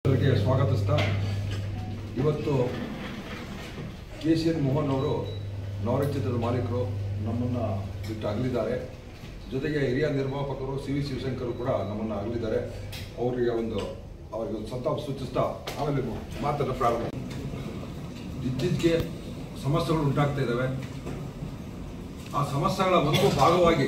ಅವರಿಗೆ ಸ್ವಾಗತಿಸ್ತಾ ಇವತ್ತು K C N Mohan ಅವರು ನವರಚಿತ್ರದ ಮಾಲೀಕರು ನಮ್ಮನ್ನು ಬಿಟ್ಟು ಅಗಲಿದ್ದಾರೆ ಜೊತೆಗೆ ಹಿರಿಯ ನಿರ್ಮಾಪಕರು ಸಿ ವಿ ಶಿವಶಂಕರ್ ಕೂಡ ನಮ್ಮನ್ನು ಅಗಲಿದ್ದಾರೆ ಅವರಿಗೆ ಒಂದು ಅವರಿಗೆ ಒಂದು ಸಂತಾಪ ಸೂಚಿಸ್ತಾ ಆಮೇಲೆ ಮಾತನ್ನು ಪ್ರಾರಂಭ ಇತ್ತೀಚೆಗೆ ಸಮಸ್ಯೆಗಳು ಉಂಟಾಗ್ತಾ ಇದ್ದಾವೆ ಆ ಸಮಸ್ಯೆಗಳ ಒಂದು ಭಾಗವಾಗಿ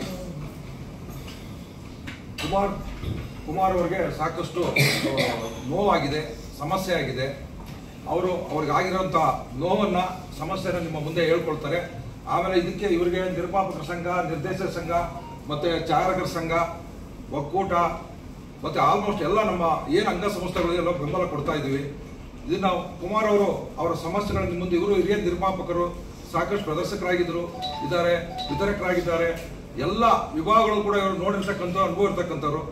ಕುಮಾರ್ ಕುಮಾರ್ ಅವರಿಗೆ ಸಾಕಷ್ಟು ಆ, ನೋವಾಗಿದೆ ಸಮಸ್ಯೆ ಆಗಿದೆ ಅವರು ಅವ್ರಿಗೆ ಆಗಿರೋಂಥ ನೋವನ್ನು ಸಮಸ್ಯೆನ ನಿಮ್ಮ ಮುಂದೆ ಹೇಳ್ಕೊಳ್ತಾರೆ ಆಮೇಲೆ ಇದಕ್ಕೆ ಇವರಿಗೆ ನಿರ್ಮಾಪಕರ ಸಂಘ ನಿರ್ದೇಶಕ ಸಂಘ ಮತ್ತು ಛಾಯಾಗ್ರಹರ ಸಂಘ ಒಕ್ಕೂಟ ಮತ್ತು ಆಲ್ಮೋಸ್ಟ್ ಎಲ್ಲ ನಮ್ಮ ಏನು ಅಂಗಸಂಸ್ಥೆಗಳು ಎಲ್ಲ ಬೆಂಬಲ ಕೊಡ್ತಾ ಇದ್ದೀವಿ ಇದನ್ನ ಕುಮಾರ್ ಅವರು ಅವರ ಸಮಸ್ಯೆಗಳ ನಿಮ್ಮ ಮುಂದೆ ಇವರು ಹಿರಿಯ ನಿರ್ಮಾಪಕರು ಸಾಕಷ್ಟು ಪ್ರದರ್ಶಕರಾಗಿದ್ದರು ಇದ್ದಾರೆ ವಿತರಕರಾಗಿದ್ದಾರೆ ಎಲ್ಲ ವಿಭಾಗಗಳು ಕೂಡ ಇವರು ನೋಡಿರ್ತಕ್ಕಂಥ ಅನುಭವ ಇರ್ತಕ್ಕಂಥವ್ರು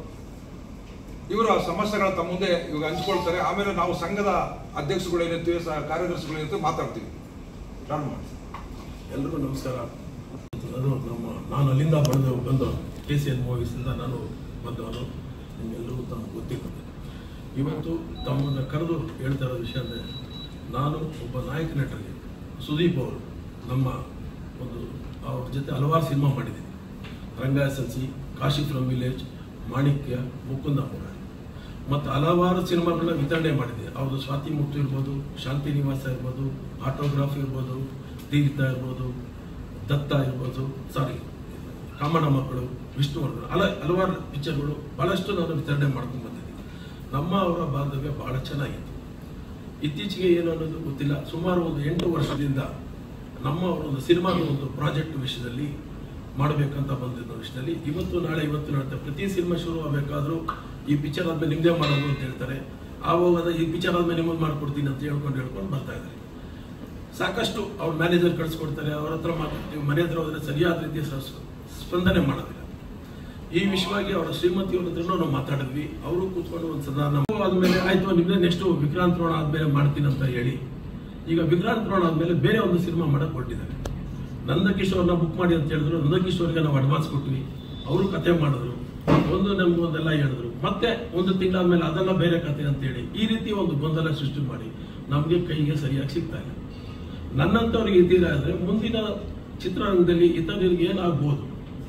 ಇವರ ಸಮಸ್ಯೆಗಳ ತಮ್ಮ ಮುಂದೆ ಇವಾಗ ಹಂಚ್ಕೊಳ್ತಾರೆ ಆಮೇಲೆ ನಾವು ಸಂಘದ ಅಧ್ಯಕ್ಷರುಗಳು ಏನಿರ್ತೀವಿ ಸ- ಕಾರ್ಯದರ್ಶಿಗಳು ಏನಿರ್ತೀವಿ ಮಾತಾಡ್ತೀವಿ ಪ್ರಾರಂಭ ಮಾಡಿ ಎಲ್ರಿಗೂ ನಮಸ್ಕಾರ ಅದು ನಮ್ಮ ನಾನು ಅಲ್ಲಿಂದ ಬಂದು ಬಂದು ಕೆ ಸಿ ಎನ್ ಮೂವೀಸಿಂದ ನಾನು ಬಂದವನು ನಿಮ್ಮೆಲ್ಲರಿಗೂ ತಮಗೆ ಗೊತ್ತಿರ್ತದೆ ಇವತ್ತು ತಮ್ಮನ್ನು ಕರೆದು ಹೇಳ್ತಾ ಇರೋ ವಿಷಯ ಅಂದರೆ ನಾನು ಒಬ್ಬ ನಾಯಕ ನಟರಿಗೆ ಸುದೀಪ್ ಅವರು ನಮ್ಮ ಒಂದು ಅವ್ರ ಜೊತೆ ಹಲವಾರು ಸಿನಿಮಾ ಮಾಡಿದ್ದೀನಿ Ranga S L C Kashi from village Manikya Mukunda Murari ಮತ್ತು ಹಲವಾರು ಸಿನಿಮಾಗಳನ್ನ ವಿತರಣೆ ಮಾಡಿದೆ ಅವ್ರದ್ದು ಸ್ವಾತಿ ಮುಕ್ತು ಇರ್ಬೋದು ಶಾಂತಿ ನಿವಾಸ ಇರ್ಬೋದು ಆಟೋಗ್ರಾಫ್ ಇರ್ಬೋದು ತೀರ್ಥ ಇರ್ಬೋದು ದತ್ತ ಇರ್ಬೋದು ಸಾರಿ ಕಾಮನ ಮಕ್ಕಳು ವಿಷ್ಣುವರ್ಧನ್ ಹಲ ಹಲವಾರು ಪಿಕ್ಚರ್ಗಳು ಭಾಳಷ್ಟು ನಾನು ವಿತರಣೆ ಮಾಡ್ಕೊಂಡು ಬಂದಿದ್ದೀನಿ ನಮ್ಮ ಅವರ ಬಾಂಧವ್ಯ ಬಹಳ ಚೆನ್ನಾಗಿತ್ತು ಇತ್ತೀಚೆಗೆ ಏನು ಅನ್ನೋದು ಗೊತ್ತಿಲ್ಲ ಸುಮಾರು ಒಂದು ಎಂಟು ವರ್ಷದಿಂದ ನಮ್ಮ ಅವರ ಒಂದು ಸಿನಿಮಾದ ಒಂದು ಪ್ರಾಜೆಕ್ಟ್ ವಿಷಯದಲ್ಲಿ ಮಾಡಬೇಕಂತ ಬಂದಿದ್ದ ವಿಷಯದಲ್ಲಿ ಇವತ್ತು ನಾಳೆ ಇವತ್ತು ನಾಳೆ ಪ್ರತಿ ಸಿನಿಮಾ ಶುರು ಆಗಬೇಕಾದ್ರೂ ಈ ಪಿಕ್ಚರ್ ಆದ್ಮೇಲೆ ನಿಮ್ಮದೇ ಮಾಡೋದು ಅಂತ ಹೇಳ್ತಾರೆ ಆವಾಗ ಈ ಪಿಕ್ಚರ್ ಆದ್ಮೇಲೆ ನಿಮ್ಮದು ಮಾಡ್ಕೊಡ್ತೀನಿ ಅಂತ ಹೇಳ್ಕೊಂಡು ಹೇಳ್ಕೊಂಡು ಬರ್ತಾ ಇದ್ದಾರೆ ಸಾಕಷ್ಟು ಅವ್ರ ಮ್ಯಾನೇಜರ್ ಕಳಿಸ್ಕೊಡ್ತಾರೆ ಅವ್ರ ಹತ್ರ ಮಾತಾಡ್ತೀವಿ ಮನೆ ಹತ್ರ ಹೋದ್ರೆ ಸರಿಯಾದ ರೀತಿ ಸ- ಸ್ಪಂದನೆ ಮಾಡೋದಿಲ್ಲ ಈ ವಿಷಯವಾಗಿ ಅವರ ಶ್ರೀಮತಿಯವ್ರ ಹತ್ರನೂ ನಾವು ಮಾತಾಡಿದ್ವಿ ಅವರು ಕೂತ್ಕೊಂಡು ಒಂದು ಸದಾನ ಆದ್ಮೇಲೆ ಆಯ್ತು ನಿಮ್ದೇ ನೆಕ್ಸ್ಟ್ ವಿಕ್ರಾಂತ್ ರೋಣ ಆದ್ಮೇಲೆ ಮಾಡ್ತೀನಿ ಅಂತ ಹೇಳಿ ಈಗ ವಿಕ್ರಾಂತ್ ರೋಣ ಆದ್ಮೇಲೆ ಬೇರೆ ಒಂದು ಸಿನಿಮಾ ಮಾಡಕ್ ಹೊರಟಿದ್ದಾರೆ ನಂದಕಿಶೋರ್ನ ಬುಕ್ ಮಾಡಿ ಅಂತ ಹೇಳಿದ್ರು ನಂದಕಿಶೋರ್ಗೆ ನಾವು ಅಡ್ವಾನ್ಸ್ ಕೊಟ್ವಿ ಅವರು ಕತೆ ಮಾಡಿದ್ರು ಒಂದು ನಮ್ಗೆ ಒಂದೆಲ್ಲ ಹೇಳಿದ್ರು ಮತ್ತೆ ಒಂದು ತಿಂಗಳಾದ್ಮೇಲೆ ಅದೆಲ್ಲ ಬೇರೆ ಕತೆ ಅಂತ ಹೇಳಿ ಈ ರೀತಿ ಒಂದು ಗೊಂದಲ ಸೃಷ್ಟಿ ಮಾಡಿ ನಮಗೆ ಕೈಗೆ ಸರಿಯಾಗಿ ಸಿಗ್ತಾ ಇಲ್ಲ ನನ್ನಂತವ್ರಿಗೆ ಇದ್ದೀರ ಆದ್ರೆ ಮುಂದಿನ ಚಿತ್ರರಂಗದಲ್ಲಿ ಇತರರಿಗೆ ಏನಾಗ್ಬೋದು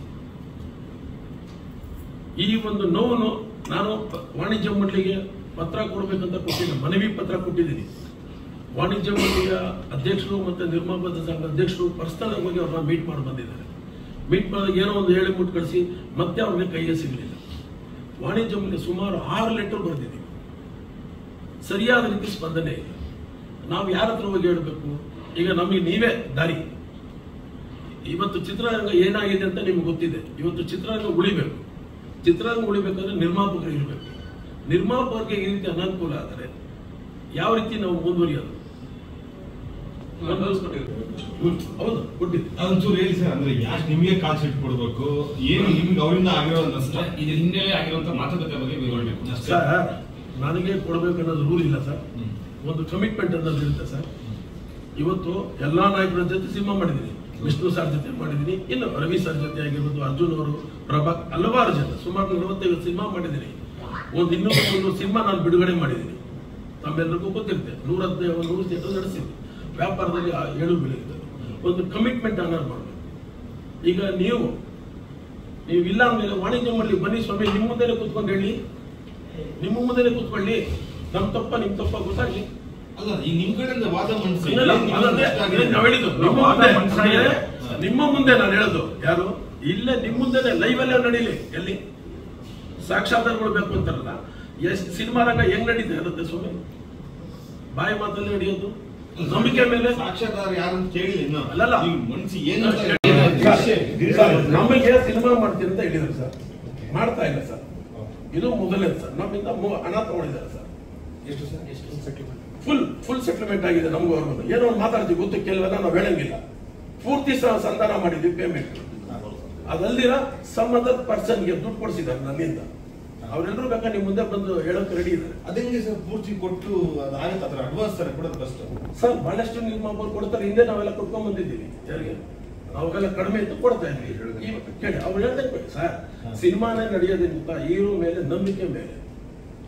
ಈ ಒಂದು ನೋವನ್ನು ನಾನು ಪ- ವಾಣಿಜ್ಯ ಮಂಡಳಿಗೆ ಪತ್ರ ಕೊಡಬೇಕಂತ ಕೊಟ್ಟಿಲ್ಲ ಮನವಿ ಪತ್ರ ಕೊಟ್ಟಿದ್ದೀನಿ ವಾಣಿಜ್ಯ ಮಂಡಳಿಯ ಅಧ್ಯಕ್ಷರು ಮತ್ತು ನಿರ್ಮಾಪಕ ಸಂಘ ಅಧ್ಯಕ್ಷರು ಪರ್ಸನಲ್ ಆಗಿ ಅವ್ರನ್ನ ಮೀಟ್ ಮಾಡಿ ಬಂದಿದ್ದಾರೆ ಮೀಟ್ ಮಾಡಿದಾಗ ಏನೋ ಒಂದು ಹೇಳಿ ಮುಟ್ಟು ಕಳಿಸಿ ಮತ್ತೆ ಅವ್ರಿಗೆ ಕೈಗೆ ಸಿಗಲಿಲ್ಲ ವಾಣಿಜ್ಯ ಮಂಡಳಿ ಸುಮಾರು ಆರು ಲೆಟರ್ ಬರೆದಿದ್ದೀವಿ ಸರಿಯಾದ ರೀತಿ ಸ್ಪಂದನೆ ಇಲ್ಲ ನಾವು ಯಾರ ಹತ್ರ ಹೋಗಿ ಹೇಳಬೇಕು ಈಗ ನಮಗೆ ನೀವೇ ದಾರಿ ಇವತ್ತು ಚಿತ್ರರಂಗ ಏನಾಗಿದೆ ಅಂತ ನಿಮ್ಗೆ ಗೊತ್ತಿದೆ ಇವತ್ತು ಚಿತ್ರರಂಗ ಉಳಿಬೇಕು ಚಿತ್ರರಂಗ ಉಳಿಬೇಕಾದ್ರೆ ನಿರ್ಮಾಪಕರು ಇರಬೇಕು ನಿರ್ಮಾಪಕರಿಗೆ ಈ ರೀತಿ ಅನಾನುಕೂಲ ಆದರೆ ಯಾವ ರೀತಿ ನಾವು ಮುಂದುವರಿಯೋದು ಹ್ಮ್, ಹೌದು ಕೊಟ್ಟಿದ್ದೆ ಅದೊಂಚೂರು ಹೇಳಿ ಸರ್ ಅಂದ್ರೆ ಯಾಕೆ ನಿಮಗೆ ಕಾಲ್ ಶೀಟ್ ಕೊಡ್ಬೇಕು ಏನು ನಿಮ್ಗೆ ಅವರಿಂದ ಆಗಿರೋ ನಷ್ಟ ಇದ್ರ ಹಿನ್ನೆಲೆ ಆಗಿರುವಂತ ಮಾತುಕತೆ ಬಗ್ಗೆ ವಿವರಿಸಬೇಕು ಅಷ್ಟೇ. ಸರ್ ನನಗೆ ಕೊಡಬೇಕು ಅನ್ನೋದು ರೂಲ್ ಇಲ್ಲ ಸರ್ ಒಂದು ಕಮಿಟ್ಮೆಂಟ್ ಅನ್ನೋದು ಇರುತ್ತೆ ಸರ್ ಇವತ್ತು ಎಲ್ಲಾ ನಾಯಕರ ಜೊತೆ ಸಿನಿಮಾ ಮಾಡಿದ್ದೀನಿ ವಿಷ್ಣು ಸರ್ ಜೊತೆ ಮಾಡಿದ್ದೀನಿ ಇನ್ನು ರವಿ ಸರ್ ಜೊತೆ ಆಗಿರ್ಬೋದು ಅರ್ಜುನ್ ಅವರು ಪ್ರಭಾ ಹಲವಾರು ಜನ ಸುಮಾರು ನಲವತ್ತೈದು ಸಿನಿಮಾ ಮಾಡಿದ್ದೀನಿ ಒಂದು ಇನ್ನೂರು ಒಂದು ಸಿನಿಮಾ ನಾನು ಬಿಡುಗಡೆ ಮಾಡಿದ್ದೀನಿ ತಮ್ಮೆಲ್ಲರಿಗೂ ಗೊತ್ತಿರುತ್ತೆ ನೂರ ಹದಿನೈದು ಒಂದು ನೂರು ಥಿಯೇಟರ್ ನಡೆಸಿದ್ವಿ ವ್ಯಾಪಾರದಲ್ಲಿ ಆ ಏಳು ಬೆಲೆ ಇದೆ ಒಂದು ಕಮಿಟ್ಮೆಂಟ್ ಅನ್ನೋದು ಮಾಡಬೇಕು ಈಗ ನೀವು ನೀವು ಇಲ್ಲ ಅಂದ್ಮೇಲೆ ವಾಣಿಜ್ಯ ಮಾಡಲಿ ಬನ್ನಿ ಸ್ವಾಮಿ ನಿಮ್ಮ ಮುಂದೆನೆ ಕೂತ್ಕೊಂಡು ಹೇಳಿ ನಿಮ್ಮ ಮುಂದೆನೆ ಕೂತ್ಕೊಳ್ಳಿ ನಮ್ ತಪ್ಪ ನಿಮ್ ತಪ್ಪ ಗೊತ್ತಾಗ್ಲಿ ಅಲ್ಲ ಈಗ ನಿಮ್ ಕಡೆಯಿಂದ ವಾದ ಮಂಡಿಸಿ ಇಲ್ಲ, ಏನ್ ನಿಮ್ಗೆ ಅದನ್ನೇ ನಷ್ಟ ಅದನ್ನೇ ಆಗಿದೆ? ನಾವ್ ಹೇಳಿದ್ದು ನಿಮ್ಮ ವಾದ ಮುಂದೆ ಮಂಡ್ಸಿದ್ರೆ ನಿಮ್ಮ ಮುಂದೆ ನಾನು ಹೇಳೋದು ಯಾರು ಇಲ್ಲೇ ನಿಮ್ಮ ಮುಂದೆನೆ ಲೈವ್ ಅಲ್ಲೇ ನಡೀಲಿ ಎಲ್ಲಿ ಸಾಕ್ಷಾತ್ಕಾರಗಳು ಬೇಕು ಅಂತಾರಲ್ಲ ಎಷ್ಟು ಸಿನಿಮಾ ರಂಗ ಹೆಂಗ್ ನಡೀತಾ ಇರುತ್ತೆ ಸ್ವಾಮಿ ಬಾಯಿ ಮಾತಲ್ಲಿ ನಡೆಯೋದು ನಂಬಿಕೆ ಮೇಲೆ ಸಾಕ್ಷಾತ್ಕಾರ ಯಾರಂತ ಕೇಳಿಲ್ಲ ಇನ್ನು ಅಲ್ಲಲ್ಲ. ನೀವು ಮನ್ಸಿ ಏನು ಅಂತ ಸರ್, ಹೇಳಿ. ಸರ್, ನಮಗೆ ಸಿನಿಮಾ ಮಾಡ್ತೀನಿ ಅಂತ ಹೇಳಿದ್ರು ಸರ್ ಮಾಡ್ತಾ ಇಲ್ಲ ಸರ್ ಇದು ಮೊದಲನೇ ಸರ್ ನಮ್ಮಿಂದ ಮೂ- ಹಣ ತಗೊಂಡಿದ್ದಾರೆ ಸರ್ ಎಷ್ಟು ಸರ್ ಫುಲ್ ಫುಲ್ ಸೆಟಲ್ಮೆಂಟ್ ಆಗಿದೆ ನಮಗೂ ಅವ್ರಿಗೂ ಏನೋ ಒಂದು ಮಾತಾಡ್ತೀವಿ ಗೊತ್ತು ಕೆಲವೆಲ್ಲ ನಾವು ಹೇಳಂಗಿಲ್ಲ ಪೂರ್ತಿ ಸಹ ಸಂಧಾನ ಮಾಡಿದ್ವಿ ಪೇಮೆಂಟ್ ಅದಲ್ದಿರ ಸಂಬಂಧದ ಪರ್ಸನ್ಗೆ ದುಡ್ಡು ಕೊಡಿಸಿದ್ದಾರೆ ನನ್ನಿಂದ ಅವರೆಲ್ಲರೂ ಬೇಕಾದ್ರೆ ನಿಮ್ಮ ಮುಂದೆ ಬಂದು ಹೇಳೋಕೆ ರೆಡಿ ಇದ್ದಾರೆ ಅದಂಗೆ ಸರ್ ಪೂರ್ತಿ ಕೊಟ್ಟು ಅದಾಗುತ್ತೆ ಅದ್ರ ಅಡ್ವಾನ್ಸ್ ತರ ಕೊಡೋದು ಕಷ್ಟ ಸರ್ ಬಹಳಷ್ಟು ನಿರ್ಮಾಪಕರು ಕೊಡ್ತಾರೆ ಹಿಂದೆ ನಾವೆಲ್ಲ ಕೊಟ್ಕೊಂಡ್ ಬಂದಿದ್ದೀವಿ ಯಾರಿಗೆ ಅವಾಗೆಲ್ಲ ಕಡಿಮೆ ಇತ್ತು ಕೊಡ್ತಾ ಇದ್ವಿ ಈ- ಕೇಳಿ ಅವ್ರು ಹೇಳ್ದಂಗೆ ಸರ್ ಸಿನಿಮಾನೇ ನಡೆಯೋದೇ ಗೊತ್ತಾ ಹೀರೋ ಮೇಲೆ ನಂಬಿಕೆ ಮೇಲೆ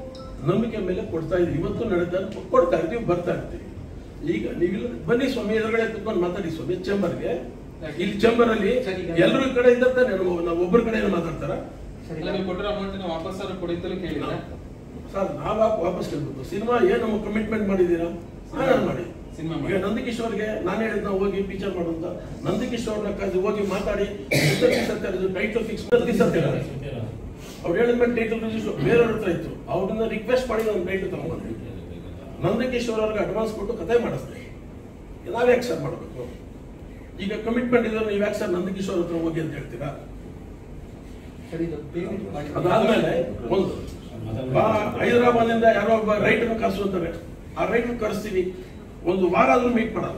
ನಂಬಿಕೆ ಮೇಲೆ ಕೊಡ್ತಾ ಇದ್ವಿ ಇವತ್ತು ನಡೆದ ಕೊಡ್ತಾ ಇರ್ತೀವಿ ಬರ್ತಾ ಇರ್ತೀವಿ ಈಗ ನೀವಿಲ್ಲ ಬನ್ನಿ ಸ್ವಾಮಿ ಎದುರುಗಡೆ ಕುತ್ಕೊಂಡು ಮಾತಾಡಿ ಸ್ವಾಮಿ ಚೇಂಬರ್ಗೆ ಇಲ್ಲಿ ಚೇಂಬರ್ ಅಲ್ಲಿ ಎಲ್ಲರೂ ಈ ಕಡೆ ಇದ್ದಾರೆ ತಾನೆ ನಾವು- ನಾವು ಒಬ್ಬರ ಕಡೆ ಮಾತಾಡ್ತಾರ ಇಲ್ಲ, ನೀವು ಕೊಟ್ಟಿರೋ ಅಮೌಂಟ್ ವಾಪಸ್ ಅವ್ರು ಕೊಡಿ ಅಂತಲೂ ಕೇಳಿದ್ರೆ ಸರ್ ನಾವ್ ಯಾಕೆ ವಾಪಸ್ ಕೇಳ್ಬೇಕು ಸಿನಿಮಾ ಏನು ಕಮಿಟ್ಮೆಂಟ್ ಮಾಡಿದ್ದೀರಾ ನಾನು ಮಾಡಿ ಸಿನಿಮಾ ಮಾಡಿ. ಈಗ ನಂದಕಿಶೋರ್ಗೆ ನಾನು ಹೇಳಿದ್ ನಾವು ಹೋಗಿ ಪಿಕ್ಚರ್ ಮಾಡು ಅಂತ ನಂದಕಿಶೋರ್ನ ಕರೆದು ಹೋಗಿ ಮಾತಾಡಿ ಟೈಟಲ್ ಫಿಕ್ಸ್ ಅವ್ರು ಹೇಳಿದ್ಮೇಲೆ ಟೈಟಲ್ ರಿಜಿಸ್ಟರ್ ಬೇರೆಯವ್ರ ಹತ್ರ ಇತ್ತು ಅವ್ರನ್ನ ರಿಕ್ವೆಸ್ಟ್ ಮಾಡಿ ನಾನು ಟೈಟಲ್ ತಗೊಂಡ್ಬಂದ್ವಿ ನಂದಕಿಶೋರ್ ಅವ್ರಿಗೆ ಅಡ್ವಾನ್ಸ್ ಕೊಟ್ಟು ಕತೆ ಮಾಡಿಸ್ದೆ ನಾವ್ ಯಾಕೆ ಸರ್ ಮಾಡಬೇಕು ಈಗ ಕಮಿಟ್ಮೆಂಟ್ ಇದ್ರೆ ನೀವು ಯಾಕೆ ಸರ್ ನಂದಕಿಶೋರ್ ಹತ್ರ ಹೋಗಿ ಅಂತ ಹೇಳ್ತೀರಾ ಸರಿ ಇದು payment ಮಾಡಿ. ಅದಾದ್ಮೇಲೆ ಒಂದು ಬಾ ಹೈದರಾಬಾದಿಂದ ಯಾರೋ ಒಬ್ಬ ರೈಟರ್ ಕರ್ಸು ಅಂತಾರೆ ಆ ರೈಟರ್ ಕರೆಸ್ತೀವಿ ಒಂದು ವಾರ ಆದ್ರೂ ಮೀಟ್ ಮಾಡಲ್ಲ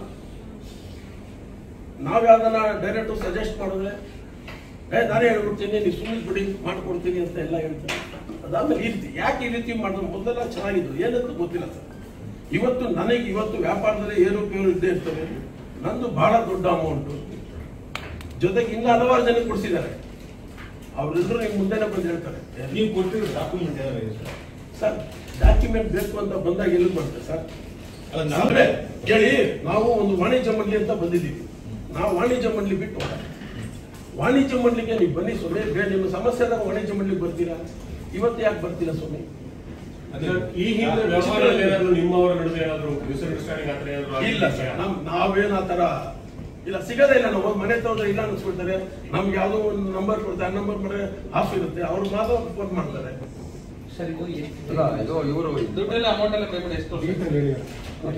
ನಾವ್ ಯಾವ್ದನ್ನ ಡೈರೆಕ್ಟ್ ಸಜೆಸ್ಟ್ ಮಾಡಿದ್ರೆ ಏ ನಾನೇ ಹೇಳ್ಬಿಡ್ತೀನಿ ನೀವು ಸುಮ್ಮನೆ ಬಿಡಿ ಮಾಡ್ಕೊಡ್ತೀನಿ ಅಂತ ಎಲ್ಲ ಹೇಳ್ತಾರೆ ಅದಾದ್ಮೇಲೆ ಈ ರೀತಿ ಯಾಕೆ ಈ ರೀತಿ ಮಾಡಿದ್ರು ಮೊದಲೆಲ್ಲ ಚೆನ್ನಾಗಿದ್ರು ಏನಂತ ಗೊತ್ತಿಲ್ಲ ಸರ್ ಇವತ್ತು ನನಗೆ ಇವತ್ತು ವ್ಯಾಪಾರದಲ್ಲಿ ಏರುಪೇರು ಇದ್ದೇ ಇರ್ತವೆ ನಂದು ಬಹಳ ದೊಡ್ಡ ಅಮೌಂಟು ಜೊತೆಗೆ ಇನ್ನು ಹಲವಾರು ಜನ ಕೊಡಿಸಿದ್ದಾರೆ ಅವರೆಲ್ಲರೂ ನಿಮ್ಮ ಮುಂದೆನೆ ಬಂದು ಹೇಳ್ತಾರೆ ನೀವು ಕೊಟ್ಟಿರೋ ಡಾಕ್ಯುಮೆಂಟ್ ಸರ್ ಡಾಕ್ಯುಮೆಂಟ್ ಬೇಕು ಅಂತ ಬಂದಾಗ ಎಲ್ಲಿ ಬರ್ತದೆ ಸರ್ ಅಲ್ಲ ಅಂದ್ರೆ ನಮ್ಗೆ ಕೇಳಿ ನಾವು ಒಂದು ವಾಣಿಜ್ಯ ಮಂಡಳಿ ಅಂತ ಬಂದಿದ್ದೀವಿ ನಾವು ವಾಣಿಜ್ಯ ಮಂಡಳಿ ಬಿಟ್ಟು ಹೋದ ವಾಣಿಜ್ಯ ಮಂಡಳಿಗೆ ನೀವು ಬನ್ನಿ ಸ್ವಾಮಿ ಬೇರೆ ನಿಮ್ಮ ಸಮಸ್ಯೆ ಆದಾಗ ವಾಣಿಜ್ಯ ಮಂಡಳಿಗೆ ಬರ್ತೀರಾ ಇವತ್ತು ಯಾಕೆ ಬರ್ತೀರಾ ಸ್ವಾಮಿ ಈ ಹಿಂದೆ ವ್ಯವಹಾರದಲ್ಲಿ ಏನಾದ್ರು ನಿಮ್ಮವರ ನಡುವೆ ಏನಾದ್ರು ಮಿಸ್ಅಂಡರ್ಸ್ಟ್ಯಾಂಡಿಂಗ್ ಆತರ ಏನಾದ್ರು ಇಲ್ಲ ಸರ್ ನಮ್ ನಾವೇನ್ ಆ ತರ ಇಲ್ಲ ಸಿಗದೇ ಇಲ್ಲ ನಾವು ಮನೆ ತಗೊಂಡ್ರೆ ಇಲ್ಲ ಅನ್ಸ್ಬಿಡ್ತಾರೆ ನಮ್ಗೆ ಯಾವ್ದೋ ಒಂದು ನಂಬರ್ ಕೊಡ್ತಾರೆ ಆ ನಂಬರ್ ಮಾಡಿದ್ರೆ ಆಫ್ ಇರುತ್ತೆ ಅವ್ರು ಮಾತ್ರ ಫೋನ್ ಮಾಡ್ತಾರೆ ಸರ್ ಇದು ಎಷ್ಟು- ಅಲ್ಲ ಇದು ಇವರು ದುಡ್ಡೆಲ್ಲ ಅಮೌಂಟ್ ಎಲ್ಲ ಪೇಮೆಂಟ್ ಎಷ್ಟು ವರ್ಷ?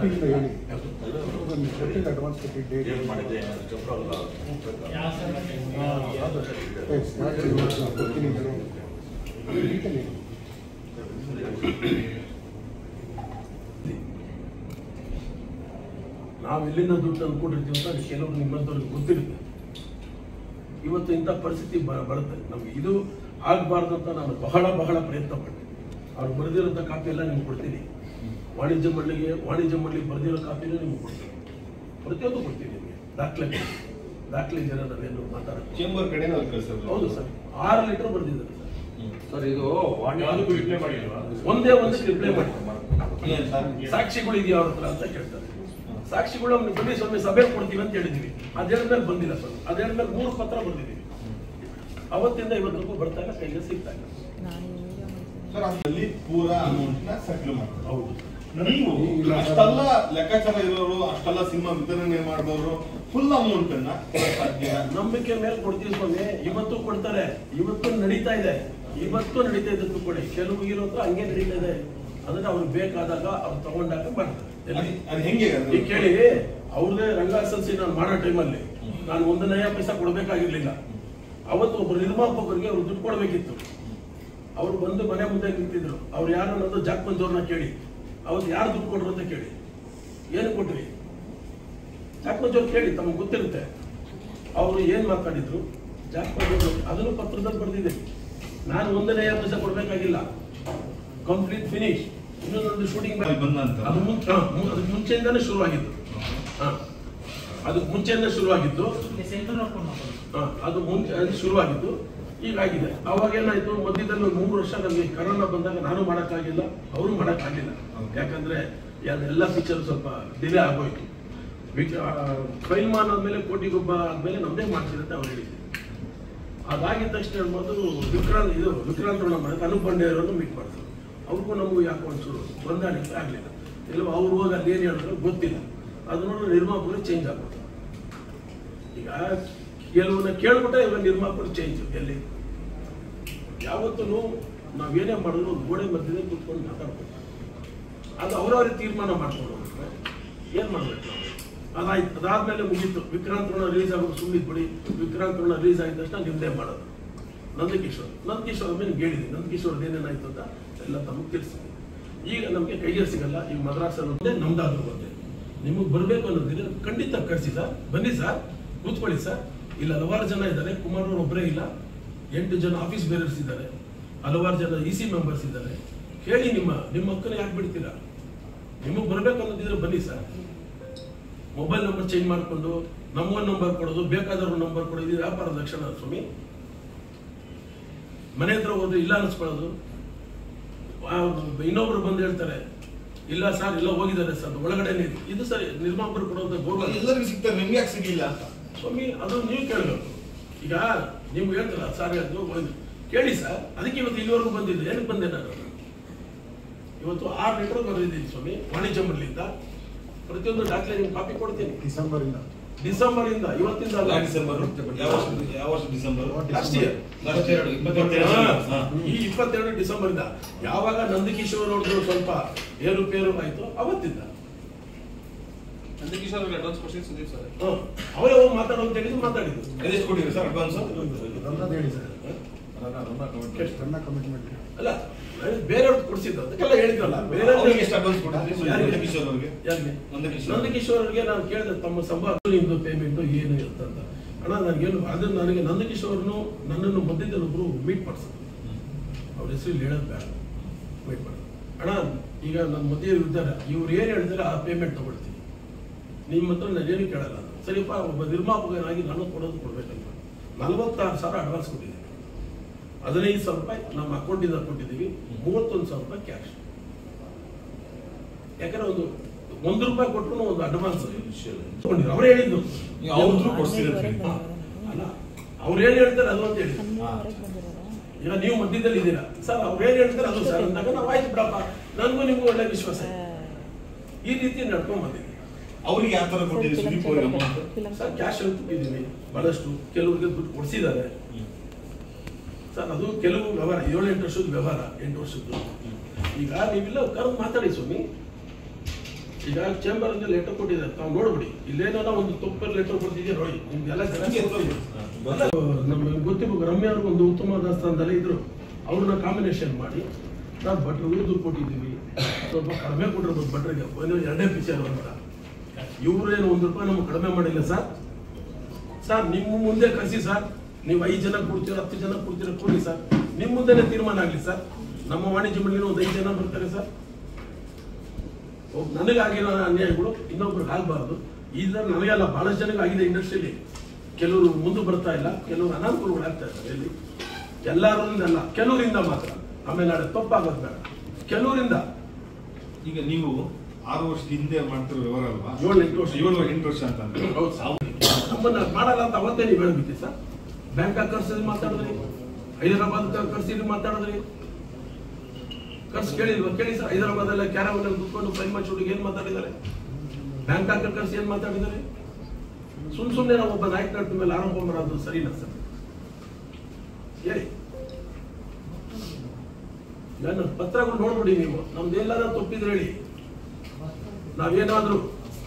ನಾವು ಎಲ್ಲಿಂದ ದುಡ್ಡು ತಂದ್ಕೊಂಡಿರ್ತೀವಿ ಅಂತ ಅದು ಕೆಲವರು ನಿಮ್ಮಂಥವ್ರಿಗೆ ಗೊತ್ತಿರುತ್ತೆ ಇವತ್ತು ಇಂಥ ಪರಿಸ್ಥಿತಿ ಬ- ಬರುತ್ತೆ ನಮ್ಗೆ ಇದು ಆಗಬಾರ್ದು ಅಂತ ನಾನು ಬಹಳ ಬಹಳ ಪ್ರಯತ್ನ ಪಟ್ಟೆ ಅವ್ರು ಬರೆದಿರೋಂಥ ಕಾಪಿ ಎಲ್ಲ ನಿಮ್ಗೆ ಕೊಡ್ತೀನಿ ವಾಣಿಜ್ಯ ಮಂಡಳಿಗೆ ವಾಣಿಜ್ಯ ಮಂಡಳಿ ಬರೆದಿರೋ ಕಾಪಿನೂ ನಿಮ್ಗೆ ಕೊಡ್ತೀನಿ ಪ್ರತಿಯೊಂದು ಕೊಡ್ತೀನಿ ನಿಮಗೆ ದಾಖಲೆ ದಾಖಲೆ ಇದೆಯಲ್ಲ ನಾವೇನು ಮಾತಾಡೋದು ಚೇಂಬರ್ ಕಡೆನೇ ಹೋಗಿ ಕಳ್ಸೋದು ಹೌದು ಸರ್ ಆರು ಲೀಟರ್ ಬರೆದಿದ್ದಾರೆ ಸರ್ ಸರ್ ಇದು ವಾಣಿ- ಯಾವುದಕ್ಕೂ ರಿಪ್ಲೈ ಮಾಡಿಲ್ವಾ ಒಂದೇ ಒಂದಕ್ಕೆ ರಿಪ್ಲೈ ಮಾಡಿ ಏನ್ ಸರ್ ಸಾಕ್ಷಿಗಳು ಇದೆಯಾ ಅವ್ರ ಹತ್ರ ಅಂತ ಕೇಳ್ತಾರೆ ಸಾಕ್ಷಿಗಳು ಅವ್ನಿಗೆ ಬನ್ನಿ ಸ್ವಾಮಿ ಸಭೆ ಕೊಡ್ತೀವಿ ಅಂತ ಹೇಳಿದ್ವಿ ಅದ್ ಹೇಳಿದ್ಮೇಲೆ ಬಂದಿಲ್ಲ ಸರ್ ಅದ್ ಹೇಳಿದ್ಮೇಲೆ ಮೂರು ಪತ್ರ ಬಂದಿದ್ದೀವಿ ಅವತ್ತಿಂದ ಇವತ್ತಿಗೂ ಬರ್ತಾ ಇಲ್ಲ ಕೈಗೆ ಸಿಗ್ತಾ ಇಲ್ಲ ಸರ್ ಅದರಲ್ಲಿ ಪೂರಾ ಅಮೌಂಟ್ ನ ಸೆಟ್ಲ್ ಮಾಡ್ತಾರೆ ಹೌದು ನೀವು ಅಷ್ಟೆಲ್ಲ ಲೆಕ್ಕಾಚಾರ ಇರೋರು ಅಷ್ಟೆಲ್ಲ ಸಿನಿಮಾ ವಿತರಣೆ ಮಾಡಿದವರು ಫುಲ್ ಅಮೌಂಟ್ ಅನ್ನ ಕೊಡಕ್ ಸಾಧ್ಯ ನಂಬಿಕೆ ಮೇಲೆ ಕೊಡ್ತೀವಿ ಸ್ವಾಮಿ ಇವತ್ತು ಕೊಡ್ತಾರೆ ಇವತ್ತು ನಡೀತಾ ಇದೆ ಇವತ್ತು ನಡೀತಾ ಇದೆ ಕೊಡಿ ಕೆಲವು ಇರೋ ಹತ್ರ ಹಂಗೆ ನಡೀತಾ ಇದೆ ಅಂದ್ರೆ ಅವ್ರಿಗೆ ಬೇಕಾದಾಗ ಅವ್ರು ತಗೊಂಡಾಗ ಮಾಡ್ತಾರೆ ಎಲ್ಲಿ? ಅದ್- ಅದ್ ಹೆಂಗೆ ಅದು? ಈಗ ಕೇಳಿ ಅವ್ರದೇ ರಂಗಾಸಲ್ಸಿ ನಾನು ಮಾಡೋ ಟೈಮಲ್ಲಿ ನಾನು ಒಂದು ನಯ ಪೈಸಾ ಕೊಡಬೇಕಾಗಿರ್ಲಿಲ್ಲ ಅವತ್ತು ಒಬ್ಬರು ನಿರ್ಮಾಪಕರಿಗೆ ಅವ್ರು ದುಡ್ಡು ಕೊಡಬೇಕಿತ್ತು ಅವ್ರು ಬಂದು ಮನೆ ಮುಂದೆ ನಿಂತಿದ್ರು ಅವ್ರು ಯಾರು ಅನ್ನೋದು ಜಾಕ್ ಅವ್ರನ್ನ ಕೇಳಿ ಅವತ್ತು ಯಾರು ದುಡ್ಡು ಕೊಟ್ರು ಅಂತ ಕೇಳಿ ಏನು ಕೊಟ್ರಿ ಜಾಕ್ ಅವ್ರು ಕೇಳಿ ತಮಗೆ ಗೊತ್ತಿರುತ್ತೆ ಅವರು ಏನ್ ಮಾತಾಡಿದ್ರು ಜಾಕ್ ಅವ್ರು ಅದನ್ನು ಪತ್ರದಲ್ಲಿ ಬರೆದಿದೆ ನಾನು ಒಂದು ನಯ ಪೈಸಾ ಕೊಡಬೇಕಾಗಿಲ್ಲ ಕಂಪ್ಲೀಟ್ ಫಿನಿಶ್ ಇನ್ನೊಂದು ಶೂಟಿಂಗ್ ಅಲ್ಲಿ ಬಂದಂತ. ಅದು ಮುಂಚೆ ಹಾ, ಮು- ಅದಕ್ಕೆ ಮುಂಚೆಯಿಂದಾನೇ ಶುರುವಾಗಿದ್ದು ಹಾ. ಅದಕ್ಕೆ ಮುಂಚೆಯಿಂದ ಶುರುವಾಗಿದ್ದು ಹಾ, ಅದು ಮುಂಚೆ ಅದು ಶುರುವಾಗಿದ್ದು ಹೀಗಾಗಿದೆ ಅವಾಗ ಏನಾಯ್ತು ಮಧ್ಯದಲ್ಲಿ ಒಂದು ಮೂರು ವರ್ಷ ನಮಗೆ ಕರೋನಾ ಬಂದಾಗ ನಾನು ಮಾಡೋಕ್ಕಾಗಿಲ್ಲ ಅವರು ಮಾಡೋಕ್ಕಾಗಿಲ್ಲ ಯಾಕಂದ್ರೆ ಅದೆಲ್ಲ ಪಿಕ್ಚರ್ ಸ್ವಲ್ಪ ಡಿಲೇ ಆಗೋಯ್ತು ಫೈಲ್ ಆದ್ಮೇಲೆ ಕೋಟಿಗೊಬ್ಬ ಆದ್ಮೇಲೆ ನಮ್ದೇ ಮಾಡ್ತಿರುತ್ತೆ ಅವ್ರು ಹೇಳಿದ್ರು ಅದಾಗಿದ ತಕ್ಷಣ ಹೇಳ್ಬೋದು ವಿಕ್ರಾಂತ್ ಇದು ವಿಕ್ರಾಂತ್ ನಮ್ಮ ಅನುಪ್ ಬಂಡೆಯವರನ್ನು ಮೀಟ್ ಮಾಡ್ತಾರೆ ಅವ್ರಿಗೂ ನಮಗೂ ಯಾಕೆ ಒಂಚೂರು ಹೊಂದಾಣಿಕೆ ಆಗಲಿಲ್ಲ ಎಲ್ಲೋ ಅವ್ರು ಹೋಗಿ ಅಲ್ಲಿ ಏನು ಹೇಳಿದ್ರು ಗೊತ್ತಿಲ್ಲ ಅದು ನೋಡಿದ್ರೆ ನಿರ್ಮಾಪಕರು ಚೇಂಜ್ ಆಗ್ಬಿಟ್ಟು ಈಗ ಕೆಲವನ್ನ ಕೇಳ್ಬಿಟ್ಟೆ ಇವಾಗ ನಿರ್ಮಾಪಕರು ಚೇಂಜ್ ಎಲ್ಲಿ ಯಾವತ್ತೂ ನಾವೇನೇ ಮಾಡಿದ್ರು ಒಂದು ಗೋಡೆ ಮಧ್ಯದಲ್ಲಿ ಕೂತ್ಕೊಂಡು ಮಾತಾಡ್ಬೇಕು ಅದು ಅವರವರೇ ತೀರ್ಮಾನ ಮಾಡ್ಕೊಂಡು ಹೋಗ್ತಾರೆ ಏನ್ ಮಾಡ್ಬೇಕು ನಾವು ಅದಾಯ್ತು ಅದಾದ್ಮೇಲೆ ಮುಗೀತು ವಿಕ್ರಾಂತ್ ಋಣ ರಿಲೀಸ್ ಆಗೋದು ಸುಮ್ಮನೆ ಬಿಡಿ ವಿಕ್ರಾಂತ್ ಋಣ ರಿಲೀಸ್ ಆಗಿದ ತಕ್ಷಣ ನಿಮ್ದೇ ಮಾಡೋದು ನಂದಕಿಶೋರ್ ನಂದಕಿಶೋರ್ ಮೇಲೆ ಹೇಳಿದೆ ನಂದಕಿಶೋರ್ ಏನೇನಾಯ್ತು ಅಂತ ಎಲ್ಲ ತಮಗೆ ತಿಳಿಸಿದೆ ಈಗ ನಮಗೆ ಕೈಗೆ ಸಿಗಲ್ಲ ಈಗ ಮದ್ರಾಸಲ್ಲಿ ಒಂದೇ ನಮ್ದಾದ್ರು ಒಂದೇ ನಿಮಗೆ ಬರಬೇಕು ಅನ್ನೋದಿದ್ರೆ ಖಂಡಿತ ಕಳಿಸಿ ಸರ್ ಬನ್ನಿ ಸರ್ ಕೂತ್ಕೊಳ್ಳಿ ಸರ್ ಇಲ್ಲಿ ಹಲವಾರು ಜನ ಇದ್ದಾರೆ ಕುಮಾರ್ ಅವ್ರು ಒಬ್ಬರೇ ಇಲ್ಲ ಎಂಟು ಜನ ಆಫೀಸ್ ಬೇರರ್ಸ್ ಇದ್ದಾರೆ ಹಲವಾರು ಜನ ಇ ಸಿ ಮೆಂಬರ್ಸ್ ಇದ್ದಾರೆ ಹೇಳಿ ನಿಮ್ಮ ನಿಮ್ಮ ಮಕ್ಕಳು ಯಾಕೆ ಬಿಡ್ತೀರಾ ನಿಮಗೆ ಬರಬೇಕು ಅನ್ನೋದಿದ್ರೆ ಬನ್ನಿ ಸರ್ ಮೊಬೈಲ್ ನಂಬರ್ ಚೇಂಜ್ ಮಾಡಿಕೊಂಡು ನಮ್ಮ ನಂಬರ್ ಕೊಡೋದು ಬೇಕಾದವ್ರ ನಂಬರ್ ಕೊಡೋದು ಇದು ವ್ಯಾಪಾರದ ಲಕ್ಷಣ ಸ್ವಾಮಿ ಮನೆ ಹತ್ರ ಹೋದ್ರೆ ಇಲ್ಲ ಅನ್ಸ್ಕೊಳ್ಳೋದು ಆ, ಇನ್ನೊಬ್ರು ಬಂದು ಹೇಳ್ತಾರೆ ಇಲ್ಲ ಸರ್ ಇಲ್ಲ ಹೋಗಿದ್ದಾರೆ ಸರ್ ಒಳಗಡೆನೇ ಇದೆ ಇದು ಸರಿ ನಿರ್ಮಾಪಕರು ಕೊಡುವಂತ ಗೌರವ ಎಲ್ಲರಿಗೂ ಸಿಗ್ತಾರೆ ನಿಮ್ಗೆ ಯಾಕೆ ಸಿಗಿಲ್ಲ ಅಂತ ಸ್ವಾಮಿ ಅದು ನೀವು ಕೇಳಬೇಕು ಈಗ ನೀವು ಹೇಳ್ತೀರ ಸರ್ ಹೇಳಿದ್ರು ಹೋಯ್ತು. ಕೇಳಿ ಸರ್ ಅದಕ್ಕೆ ಇವತ್ತು ಇಲ್ಲಿವರೆಗೂ ಬಂದಿದ್ದು ಏನಕ್ಕೆ ಬಂದೆ ನಾನು ಇವತ್ತು ಆರು ಲೀಟರ್ ಬರೆದಿದ್ದೀನಿ ಸ್ವಾಮಿ ವಾಣಿಜ್ಯ ಮಂಡಳಿಯಿಂದ ಪ್ರತಿಯೊಂದು ದಾಖಲೆ ನಿಮ್ಗೆ ಕಾಪಿ ಕೊಡ್ತೀನಿ ಡಿಸೆಂಬರ್ ಇಂದ ಡಿಸೆಂಬರ್ ಇಂದ ಇವತ್ತಿಂದ ಅಲ್ಲ ಡಿಸೆಂಬರ್ ಯಾವ ವರ್ಷ ಯಾವ ವರ್ಷ ಡಿಸೆಂಬರ್ ಲಾಸ್ಟ್ ಇಯರ್ ಇಪ್ಪತ್ತೆರಡು ಇಪ್ಪತ್ತೆರಡು ಹಾ. ಈ ಇಪ್ಪತ್ತೆರಡು ಡಿಸೆಂಬರ್ ಇಂದ ಯಾವಾಗ ನಂದಕಿಶೋರ್ ಅವ್ರದ್ದು ಸ್ವಲ್ಪ ಏರುಪೇರು ಆಯ್ತು ಅವತ್ತಿಂದ ನಂದಕಿಶೋರ್ ಅವ್ರಿಗೆ ಅಡ್ವಾನ್ಸ್ ಕೊಡ್ತೀನಿ ಸುದೀಪ್ ಸರ್ ಹ. ಅವರೇ ಹೋಗಿ ಮಾತಾಡೋ ಅಂತ ಹೇಳಿದ್ರು ಮಾತಾಡಿದ್ದು ಎಷ್ಟು ಕೊಟ್ಟಿರಿ ಸರ್ ಅಡ್ವಾನ್ಸ್ ನನ್ನದು ಹೇಳಿ ಸರ್ ನನ್ನ ಕಮಿಟ್ಮೆಂಟ್ ಅಲ್ಲ ನಾನು ಬೇರೆಯವ್ರಿಗೆ ಕೊಡ್ಸಿದ್ದು ಅದಕ್ಕೆಲ್ಲ ಹೇಳಿದ್ರಲ್ಲ ಬೇರೆ ಅವ್ರಿಗೆ ಎಷ್ಟು ಅಡ್ವಾನ್ಸ್ ಕೊಟ್ಟಿದ್ರಿ ಯಾರಿಗೆ? ನಂದಕಿಶೋರ್ ಅವ್ರಿಗೆ ಯಾರಿಗೆ? ನಂದಕಿಶೋರ್. ನಂದಕಿಶೋರ್ ಅವ್ರಿಗೆ ನಾನು ಕೇಳಿದೆ ತಮ್ಮ ಸಂಭಾವನೆ ನಿಮ್ದು ಪೇಮೆಂಟ್ ಏನು ಇರುತ್ತಂತ ಅಣ್ಣ ನನಗೇನು ಅದು ನನಗೆ ನಂದಕಿಶೋರ್ನು ನನ್ನನ್ನು ಮಧ್ಯದಲ್ಲಿ ಒಬ್ರು ಮೀಟ್ ಮಾಡಿಸಿದ್ರು ಅವ್ರ ಹೆಸರು ಇಲ್ಲಿ ಹೇಳೋದು ಬೇಡ ಮೀಟ್ ಮಾಡಿ ಅಣ್ಣ ಈಗ ನನ್ನ ಮಧ್ಯೆ ಇದ್ದಾರೆ ಇವ್ರು ಏನು ಹೇಳ್ತಾರೆ ಆ ಪೇಮೆಂಟ್ ತಗೊಳ್ತೀನಿ ನಿಮ್ಮ ಹತ್ರ ನಾನೇನು ಕೇಳಲ್ಲ ಅಂತ. ಸರಿಯಪ್ಪ ಒಬ್ಬ ನಿರ್ಮಾಪಕನಾಗಿ ನಾನು ಕೊಡೋದು ಕೊಡ್ಬೇಕಂತ ನಲವತ್ತಾರು ಸಾವಿರ ಅಡ್ವಾನ್ಸ್ ಕೊಟ್ಟಿದ್ದೀನಿ ಹದಿನೈದು ಸಾವಿರ ರೂಪಾಯಿ ನಮ್ಮ ಅಕೌಂಟಿಂದ ಕೊಟ್ಟಿದ್ದೀವಿ ಮೂವತ್ತೊಂದು ಸಾವಿರ ರೂಪಾಯಿ ಕ್ಯಾಶ್ ಯಾಕಂದ್ರೆ ಒಂದು ಒಂದು ರೂಪಾಯಿ ಕೊಟ್ಟರು ಒಂದು ಅಡ್ವಾನ್ಸ್ ಅವ್ರು ಹೇಳಿದ್ದು ನೀವು ಅವ್ರದ್ದು ಕೊಡ್ಸ್ತೀರಿ ಅಂತ ಹೇಳಿ. ಹಾ. ಅಲ್ಲ ಅವ್ರು ಏನ್ ಹೇಳ್ತಾರೆ ಅದು ಅಂತ ಹೇಳಿ ಈಗ ನೀವು ಮಧ್ಯದಲ್ಲಿ ಇದ್ದೀರಾ ಸರ್ ಅವ್ರು ಏನ್ ಹೇಳ್ತಾರೆ ಅದು ಸರ್ ಅಂದಾಗ ನಾವು ಆಯ್ತು ಬಿಡಪ್ಪ ನನಗೂ ನಿಮ್ಗೂ ಒಳ್ಳೆ ವಿಶ್ವಾಸ ಇದೆ ಈ ರೀತಿ ನಡ್ಕೊಂಡ್ ಬಂದಿದ್ದೀವಿ ಅವ್ರಿಗೆ ಯಾವ ತರ ಕೊಟ್ಟಿರಿ ಸುದೀಪ್ ಅವ್ರಿಗೆ ಅಮೌಂಟ್ ಸರ್ ಕ್ಯಾಶ್ ಅಂತ ಕೊಟ್ಟಿದ್ದೀವಿ ಬಹಳಷ್ಟು ಕೆಲವರಿಗೆ ದುಡ್ಡು ಕೊಡಿಸಿದ್ದಾರೆ ಸರ್ ಅದು ಕೆಲವು ವ್ಯವಹಾರ ಏಳು ಎಂಟು ವರ್ಷದ ವ್ಯವಹಾರ ಎಂಟು ವರ್ಷದ್ದು ಈಗ ನೀವಿಲ್ಲ ಕರೆದು ಮಾತಾಡಿ ಸ್ವಾಮಿ ಈಗ ಚೇಂಬರ್ ಅಲ್ಲಿ ಲೆಟರ್ ಕೊಟ್ಟಿದ್ದಾರೆ ತಾವು ನೋಡ್ಬಿಡಿ ಇಲ್ಲೇನಾರ ಒಂದು ತಪ್ಪರ್ ಲೆಟರ್ ಕೊಡ್ತಿದ್ದೀರಾ ನೋಡಿ ನಿಮ್ಗೆಲ್ಲ ಅಲ್ಲ, ನಮ್ಗೆ ಗೊತ್ತಿರ್ಬೇಕು ರಮ್ಯ ಅವ್ರಿಗೆ ಒಂದು ಉತ್ತಮವಾದ ಸ್ಥಾನದಲ್ಲಿ ಇದ್ರು ಅವ್ರನ್ನ ಕಾಂಬಿನೇಷನ್ ಮಾಡಿ ನಾವು ಭಟ್ರು ದುಡ್ಡು ಕೊಟ್ಟಿದ್ದೀವಿ ಸ್ವಲ್ಪ ಕಡಿಮೆ ಕೊಟ್ಟಿರ್ಬೋದು ಭಟ್ರಿಗೆ ಒಂದು ಎರಡೇ ಪಿಕ್ಚರ್ ಅಂತ ಇವ್ರೇನು ಒಂದು ರೂಪಾಯಿ ನಮ್ಗೆ ಕಡಿಮೆ ಮಾಡಿಲ್ಲ ಸರ್ ಸರ್ ನಿಮ್ಮ ಮುಂದೆ ಕಳಿಸಿ ಸರ್ ನೀವು ಐದು ಜನ ಕೊಡ್ತೀರ ಹತ್ತು ಜನ ಕೊಡ್ತೀರ ಕೊಡಿ ಸರ್ ನಿಮ್ಮ ಮುಂದೆನೇ ತೀರ್ಮಾನ ಆಗಲಿ ಸರ್ ನಮ್ಮ ವಾಣಿಜ್ಯ ಮಂಡಳಿನ ಒಂದು ಐದು ಜನ ಬರ್ತಾರೆ ಸರ್ ಒಬ್ಬ ನನಗಾಗಿರೋ ಅನ್ಯಾಯಗಳು ಇನ್ನೊಬ್ರಿಗೆ ಆಗಬಾರ್ದು ಇದರ ನನಗೆಲ್ಲ ಬಹಳಷ್ಟು ಜನಕ್ಕೆ ಆಗಿದೆ ಇಂಡಸ್ಟ್ರಿಯಲ್ಲಿ ಕೆಲವರು ಮುಂದೆ ಬರ್ತಾ ಇಲ್ಲ ಕೆಲವರು ಅನಾನುಕೂಲಗಳು ಆಗ್ತಾ ಇದ್ದಾರೆ ಎಲ್ಲಿ ಎಲ್ಲರಿಂದ ಅಲ್ಲ ಕೆಲವರಿಂದ ಮಾತ್ರ ಆಮೇಲೆ ನಾಳೆ ತಪ್ಪಾಗೋದು ಬೇಡ ಕೆಲವರಿಂದ ಈಗ ನೀವು ಆರು ವರ್ಷದ ಹಿಂದೆ ಮಾಡ್ತಿರೋ ವ್ಯವಹಾರ ಅಲ್ವಾ ಏಳು ಎಂಟು ವರ್ಷ. ಏಳು ಎಂಟು ವರ್ಷ ಅಂತ ಅಂದ್ರೆ ಹೌದು ಸರ್. ನಮ್ಮನ್ನ ಮಾಡಲ್ಲ ಅಂತ ಅವತ್ತೇ ನೀವು ಹೇಳ್ಬಿಟ್ಟಿ ಸರ್ ಬ್ಯಾಂಕಾಗ್ ಕರ್ಸಿದ್ ಮಾತಾಡಿದ್ರಿ ಹೈದರಾಬಾದ್ ಕರ್ಸಿದ್ ಮಾತಾಡಿದ್ರಿ ಕರ್ಸ್ ಕೇಳಿಲ್ವಾ ಕೇಳಿ ಸರ್ ಹೈದರಾಬಾದ್ ಎಲ್ಲ ಕ್ಯಾರವನ್ ಅಲ್ಲಿ ಕುತ್ಕೊಂಡು ಫೈಲ್ ಮಚ್ಚುಡಿಗೆ ಏನ್ ಮಾತಾಡಿದ್ದಾರೆ ಬ್ಯಾಂಕಾಕ್ ಕರ್ಸಿ ಏನ್ ಮಾತಾಡಿದ್ದಾರೆ ಸುಮ್ ಸುಮ್ನೆ ನಾವು ಒಬ್ಬ ನಾಯಕ ನಟ ಮೇಲೆ ಆರೋಪ ಮಾಡೋದು ಸರಿನಾ ಸರ್ ಹೇಳಿ ನನ್ನ ಪತ್ರಗಳು ನೋಡ್ಬಿಡಿ ನೀವು ನಮ್ದು ಎಲ್ಲಾರ ತಪ್ಪಿದ್ರೆ ಹೇಳಿ ನಾವೇನಾದ್ರೂ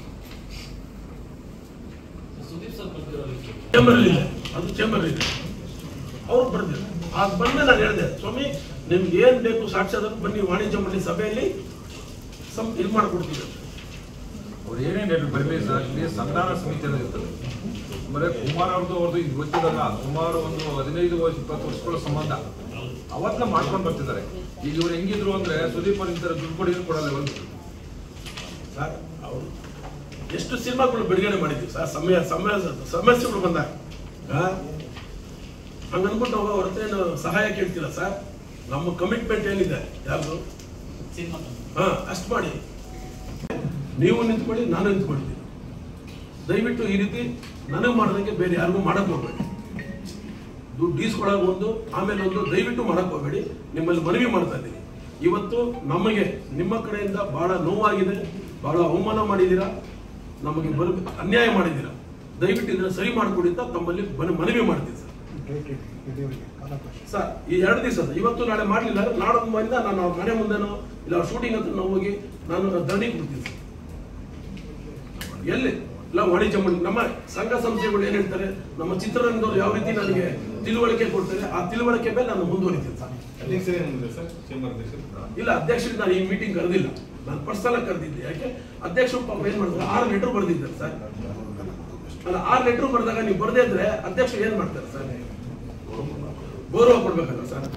ಚೇಂಬರ್ ಇದೆ ಅದು ಚೇಂಬರ್ ಇದೆ ಅವ್ರು ಬರ್ದಿಲ್ಲ ಆಗ ಬಂದ ನಾನು ಹೇಳಿದೆ ಸ್ವಾಮಿ ನಿಮ್ಗೆ ಏನ್ ಬೇಕು ಸಾಕ್ಷಾತ್ ಬನ್ನಿ ವಾಣಿಜ್ಯ ಮಂಡಳಿ ಸಭೆಯಲ್ಲಿ ಸಂ ಇದು ಮಾಡ್ಕೊಡ್ತೀವಿ ಅಂತ. ಅವ್ರು ಏನೇನು ಹೇಳಿ ಬರಲಿ ಸರ್ ಇಲ್ಲಿ ಸಂಧಾನ ಸಮಿತಿ ಅನ್ನೋದು ಇರ್ತದೆ ಬರೀ ಕುಮಾರ್ ಅವ್ರದ್ದು ಅವ್ರದ್ದು ಇದು ಗೊತ್ತಿರಲ್ಲ ಸುಮಾರು ಒಂದು ಹದಿನೈದು ವರ್ಷ ಇಪ್ಪತ್ತು ವರ್ಷಗಳ ಸಂಬಂಧ ಅವತ್ತನ್ನ ಮಾಡ್ಕೊಂಡು ಬರ್ತಿದ್ದಾರೆ ಈಗ ಇವ್ರು ಹೆಂಗಿದ್ರು ಅಂದ್ರೆ ಸುದೀಪ್ ಅವ್ರು ಇಂಥರ ದುಡ್ಡು ಕೊಡಿ ಕೊಡಲ್ಲ ಒಂದು ಸರ್ ಅವರು ಎಷ್ಟು ಸಿನಿಮಾಗಳು ಬಿಡುಗಡೆ ಮಾಡಿದ್ವಿ ಸರ್ ಸಮಯ ಸಮಯ ಸಮಸ್ಯೆಗಳು ಬಂದಾಗ ಆ? ಹಂಗನ್ಬಿಟ್ಟು ನಾವು ಅವ್ರ ಹತ್ರ ಏನು ಸಹಾಯ ಕೇಳ್ತಿಲ್ಲ ಸರ್ ನಮ್ಮ ಕಮಿಟ್ಮೆಂಟ್ ಏನಿದೆ ಯಾವುದು ಹಾ ಅಷ್ಟು ಮಾಡಿ ನೀವು ನಿಂತ್ಕೊಳ್ಳಿ ನಾನು ನಿಂತ್ಕೊಳ್ತೀನಿ ದಯವಿಟ್ಟು ಈ ರೀತಿ ನನಗೆ ಮಾಡ್ದಂಗೆ ಬೇರೆ ಯಾರಿಗೂ ಮಾಡಕ್ ಹೋಗ್ಬೇಡಿ ದುಡ್ಡು ಈಸ್ಕೊಳ್ಳೋಕೆ ಒಂದು ಆಮೇಲೆ ಒಂದು ದಯವಿಟ್ಟು ಮಾಡಕ್ ಹೋಗ್ಬೇಡಿ ನಿಮ್ಮಲ್ಲಿ ಮನವಿ ಮಾಡ್ತಾ ಇದ್ದೀನಿ ಇವತ್ತು ನಮಗೆ ನಿಮ್ಮ ಕಡೆಯಿಂದ ಬಹಳ ನೋವಾಗಿದೆ ಬಹಳ ಅವಮಾನ ಮಾಡಿದ್ದೀರಾ ನಮಗೆ ಬರ ಅನ್ಯಾಯ ಮಾಡಿದ್ದೀರಾ ದಯವಿಟ್ಟು ಇದನ್ನ ಸರಿ ಮಾಡಿಕೊಡಿ ಅಂತ ತಮ್ಮಲ್ಲಿ ಮನ- ಮನವಿ ಮಾಡ್ತೀನಿ ಸರ್ ಡೇಟ್ ಇಲ್ಲಿವರೆಗೆ ಕಾಲಾವಕಾಶ ಸರ್ ಈ ಎರಡು ದಿವಸ ಇವತ್ತು ನಾಳೆ ಮಾಡಲಿಲ್ಲ ನಾಡೊಂದು ಬಂದ ನಾನು ಅವ್ರ ಮನೆ ಮುಂದೆನೋ ಇಲ್ಲ ಅವ್ರ ಶೂಟಿಂಗ್ ಹತ್ರ ನಾವು ಹೋಗಿ ನಾನು ಧರಣಿ ಕೊಡ್ತೀನಿ ಸರ್ ಎಲ್ಲಿ ಇಲ್ಲ ವಾಣಿಜ್ಯ ಮಂಡಳಿ ನಮ್ಮ ಸಂಘ ಸಂಸ್ಥೆಗಳು ಏನ್ ಹೇಳ್ತಾರೆ ನಮ್ಮ ಚಿತ್ರರಂಗದವ್ರು ಯಾವ ರೀತಿ ನನಗೆ ತಿಳುವಳಿಕೆ ಕೊಡ್ತಾರೆ ಆ ತಿಳುವಳಿಕೆ ಮೇಲೆ ನಾನು ಮುಂದುವರಿತೀನಿ ಸರ್ ಅಧ್ಯಕ್ಷರೇ ಏನಿದೆ ಸರ್ ಚೇಂಬರ್ ಅಧ್ಯಕ್ಷರು ಇಲ್ಲ ಅಧ್ಯಕ್ಷರಿಗೆ ನಾನು ಈ ಮೀಟಿಂಗ್ ಕರೆದಿಲ್ಲ ನಾನು ಪರ್ಸನಲ್ ಕರೆದಿದ್ದೆ ಯಾಕೆ ಅಧ್ಯಕ್ಷರು ಪಾಪ ಏನ್ ಮಾಡ್ತಾರೆ ಆರು ಲೆಟರ್ ಬರೆದಿದ್ದಾರೆ ಸರ್ ಅಲ್ಲ ಆರು ಲೆಟರ್ ಬರೆದಾಗ ನೀವು ಬರದೇ ಇದ್ರೆ ಅಧ್ಯಕ್ಷರು ಏನ್ ಮಾಡ್ತಾರೆ ಸರ್ ಗೌರವ ಕೊಡ್ಬೇಕಲ್ಲ ಸರ್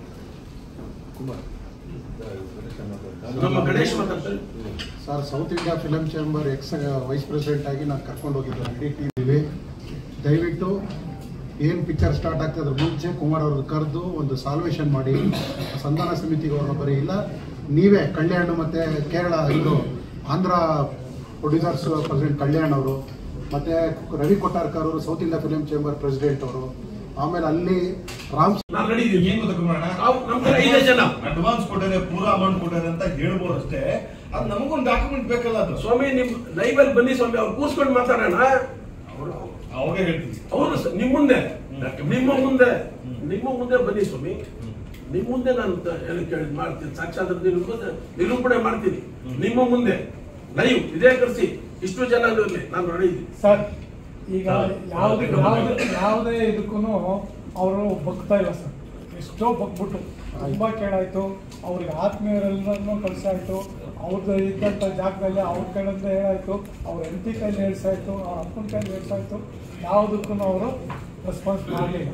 ನಮ್ಮ ಗಣೇಶ್ ಮಾತಾಡ್ತಾರೆ sir South India film chamber ex vice president ಆಗಿ ನಾನು ಕರ್ಕೊಂಡು ಹೋಗಿದ್ದೆ ಇಡೀ ಟಿವಿಲಿ ದಯವಿಟ್ಟು ಏನು ಪಿಕ್ಚರ್ ಸ್ಟಾರ್ಟ್ ಆಗ್ತದ್ರ ಮುಂಚೆ ಕುಮಾರ್ ಅವ್ರದ್ದು ಕರೆದು ಒಂದು ಸಾಲ್ವೇಷನ್ ಮಾಡಿ ಸಂಧಾನ ಸಮಿತಿಗೆ ಅವ್ರನ್ನ ಬರೀ ಇಲ್ಲ ನೀವೇ ಕಲ್ಯಾಣ್ ಮತ್ತೆ ಕೇರಳ ಇದು ಆಂಧ್ರ ಪ್ರೊಡ್ಯೂಸರ್ಸ್ ಪ್ರೆಸಿಡೆಂಟ್ ಕಲ್ಯಾಣ್ ಅವರು ಮತ್ತೆ ರವಿ ಕೊಟ್ಟಾರ್ಕರ್ ಅವರು South India film chamber president ಅವರು ಆಮೇಲೆ ಅಲ್ಲಿ ರಾಮ್ ನಾನು ರೆಡಿ ಇದ್ದೀನಿ ಏನ್ ಗೊತ್ತಾ ಕುಮಾರಣ್ಣ? ನಾವು ನಮ್ಮ ಕಡೆ ಐದೇ ಜನ ಅಡ್ವಾನ್ಸ್ ಕೊಟ್ಟಾರೆ ಪೂರಾ ಅಮೌಂಟ್ ಕೊಟ್ಟಾರೆ ಅಂತ ಹೇಳ್ಬೋದು ಅಷ್ಟೇ ಅದು ನಮಗೊಂದು ಡಾಕ್ಯುಮೆಂಟ್ ಬೇಕಲ್ಲ ಅದು ಸ್ವಾಮಿ ನಿಮ್ ಲೈವಲ್ಲಿ ಬನ್ನಿ ಸ್ವಾಮಿ ಅವ್ರು ಕೂರ್ಸ್ಕೊಂಡು ಮಾತಾಡೋಣ ಅವಾಗ ಹೇಳ್ತೀನಿ ಹೌದು ಸರ್ ನಿಮ್ಮ ಮುಂದೆ ನಿಮ್ಮ ಮುಂದೆ ನಿಮ್ಮ ಮುಂದೆ ಬನ್ನಿ ಸ್ವಾಮಿ ನಿಮ್ಮ ಮುಂದೆ ನಾನು ತ- ಏನು ಕೇಳಿದ್ ಮಾಡ್ತೀನಿ ಸಾಕ್ಷಾತ್ ನಿರೂಪಣೆ ನಿರೂಪಣೆ ಮಾಡ್ತೀನಿ ನಿಮ್ಮ ಮುಂದೆ ಲೈವ್ ಇದೇ ಕರೆಸಿ ಇಷ್ಟು ಜನ ಇರಲಿ ನಾನು ರೆಡಿ ಇದ್ದೀನಿ ಸರ್ ಈಗ ಯಾವುದೇ ಯಾವುದೇ ಯಾವುದೇ ಇದಕ್ಕೂ ಅವರು ಬಗ್ತಾ ಇಲ್ಲ ಸರ್ ಎಷ್ಟೋ ಬಗ್ಬಿಟ್ಟು ತುಂಬ ಕೇಳಾಯ್ತು ಅವ್ರಿಗೆ ಆತ್ಮೀಯರೆಲ್ಲರನ್ನೂ ಕಳ್ಸಾಯ್ತು ಅವ್ರದ್ದು ಇದ್ದಂಥ ಜಾಗದಲ್ಲಿ ಅವ್ರ ಕಡೆಯಿಂದ ಹೇಳಾಯ್ತು ಅವ್ರ ಹೆಂಡತಿ ಕೈಲಿ ಹೇಳ್ಸಾಯ್ತು ಅವ್ರ ಅಪ್ಪನ ಕೈಲಿ ಹೇಳ್ಸಾಯ್ತು ಯಾವುದಕ್ಕೂ ಅವರು ರೆಸ್ಪಾನ್ಸ್ ಮಾಡಲಿಲ್ಲ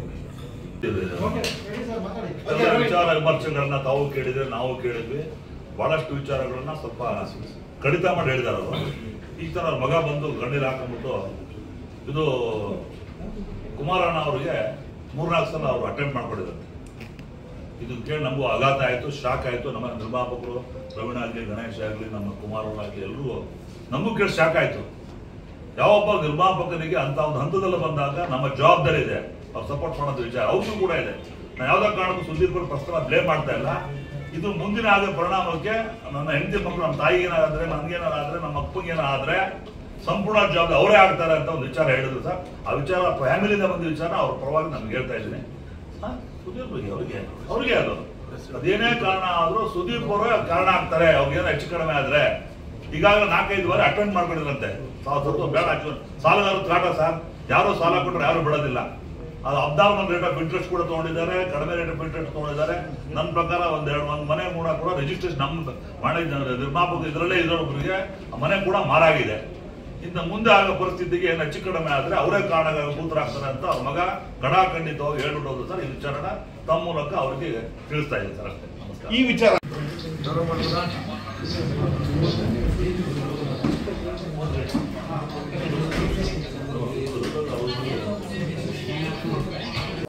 ಎಲ್ಲ ವಿಚಾರ ವಿಮರ್ಶೆಗಳನ್ನ ತಾವು ಕೇಳಿದ್ರೆ ನಾವು ಕೇಳಿದ್ವಿ ಬಹಳಷ್ಟು ವಿಚಾರಗಳನ್ನ ಸ್ವಲ್ಪ ಕಡಿತ ಮಾಡಿ ಹೇಳಿದಾರೆ ಅವರು ಈ ತರ ಅವ್ರ ಮಗ ಬಂದು ಗಣ್ಣೀರು ಹಾಕೊಂಡ್ಬಿಟ್ಟು ಇದು ಕುಮಾರಣ್ಣ ಅವರಿಗೆ ಮೂರ್ನಾಲ್ಕು ಸಲ ಅವರು ಅಟೆಂಪ್ಟ್ ಮಾಡ್ಕೊಂಡಿದ್ದಾರೆ ಇದು ಕೇಳಿ ನಮಗೂ ಆಘಾತ ಆಯ್ತು ಶಾಕ್ ಆಯ್ತು ನಮ್ಮ ನಿರ್ಮಾಪಕರು ಪ್ರವೀಣ ಆಗಲಿ ಗಣೇಶ್ ಆಗಲಿ ನಮ್ಮ ಕುಮಾರ್ ಆಗಲಿ ಎಲ್ಲರೂ ನಮಗೂ ಕೇಳಿ ಶಾಕ್ ಆಯ್ತು ಯಾವೊಬ್ಬ ನಿರ್ಮಾಪಕನಿಗೆ ಅಂತ ಒಂದು ಹಂತದಲ್ಲಿ ಬಂದಾಗ ನಮ್ಮ ಜವಾಬ್ದಾರಿ ಇದೆ ಅವ್ರು ಸಪೋರ್ಟ್ ಮಾಡೋದು ವಿಚಾರ ಅವ್ರಿಗೂ ಕೂಡ ಇದೆ ನಾನು ಯಾವ್ದೋ ಕಾರಣಕ್ಕೂ ಸುದೀಪ್ ಅವ್ರ ಪ್ರಸ್ತಾವ ಬ್ಲೇಮ್ ಮಾಡ್ತಾ ಇಲ್ಲ ಇದು ಮುಂದಿನ ಆದ ಪರಿಣಾಮಕ್ಕೆ ನನ್ನ ಹೆಂಡತಿ ಮಕ್ಕಳು ನಮ್ಮ ತಾಯಿಗೇನಾದ್ರೆ ನನ್ಗೇನಾದ್ರೆ ನಮ್ಮ ಅಪ್ಪಗೇನಾದ್ರೆ ಸಂಪೂರ್ಣ ಜವಾಬ್ದಾರಿ ಅವರೇ ಆಗ್ತಾರೆ ಅಂತ ಒಂದು ವಿಚಾರ ಹೇಳಿದ್ರು ಸರ್ ಆ ವಿಚಾರ ಫ್ಯಾಮಿಲಿಯಿಂದ ಬಂದ ವಿಚಾರ ಅವ್ರ ಪರವಾಗಿ ನಮ್ಗೆ ಹೇಳ್ತಾ ಇದ್ದೀನಿ ಹಾ, ಸುದೀಪ್ ಬಗ್ಗೆ ಅವ್ರಿಗೆ ಅವ್ರಿಗೆ ಅದು ಅದೇನೇ ಕಾರಣ ಆದ್ರೂ ಸುದೀಪ್ ಅವರೇ ಕಾರಣ ಆಗ್ತಾರೆ ಅವ್ರಿಗೇನೋ ಹೆಚ್ಚು ಕಡಿಮೆ ಆದ್ರೆ ಈಗಾಗಲೇ ನಾಲ್ಕೈದು ಬಾರಿ ಅಟೆಂಡ್ ಮಾಡ್ಕೊಂಡಿರಂತೆ ಸಾವು ಸ್ವಲ್ಪ ಬೇಡ ಆಕ್ಚುಲಿ ಸಾಲಗಾರ ಕಾಟ ಸರ್ ಯಾರು ಸಾಲ ಕೊಟ್ಟರೆ ಯಾರು ಬಿಡೋದಿಲ್ಲ ಅದು ಅಬ್ದಾರ್ಮಲ್ ರೇಟ್ ಆಫ್ ಇಂಟ್ರೆಸ್ಟ್ ಕೂಡ ತಗೊಂಡಿದ್ದಾರೆ ಕಡಿಮೆ ರೇಟ್ ಆಫ್ ಇಂಟ್ರೆಸ್ಟ್ ತಗೊಂಡಿದ್ದಾರೆ ನನ್ನ ಪ್ರಕಾರ ಒಂದ್ ಎರಡು ಒಂದು ಮನೆ ಕೂಡ ಕೂಡ ರಿಜಿಸ್ಟ್ರೇಷನ್ ನಮ್ಮ ಮನೆ ನಿರ್ಮಾಪಕ ಇದರಲ್ಲೇ ಇರೋರಿಗೆ ಆ ಮನೆ ಕೂಡ ಮಾರಾಗಿದೆ ಇನ್ನು ಮುಂದೆ ಆಗೋ ಪರಿಸ್ಥಿತಿಗೆ ಏನು ಹೆಚ್ಚು ಕಡಿಮೆ ಆದ್ರೆ ಅವರೇ ಕಾರಣ ಕೂತರಾಗ್ತಾರೆ ಅಂತ ಅವ್ರ ಮಗ ಗಡಾಖಂಡಿತವಾಗಿ ಹೇಳ್ಬಿಟ್ಟು ಹೋದ್ರು ಸರ್ ಈ ವಿಚಾರನ ತಮ್ಮ ಮೂಲಕ ಅವರಿಗೆ ತಿಳಿಸ್ತಾ ಇದ್ದೀನಿ ಸರ್ ಅಷ್ಟೇ ನಮಸ್ಕಾರ ಈ ವಿಚಾರ ಗೌರವ ಮಾಡೋದಾ?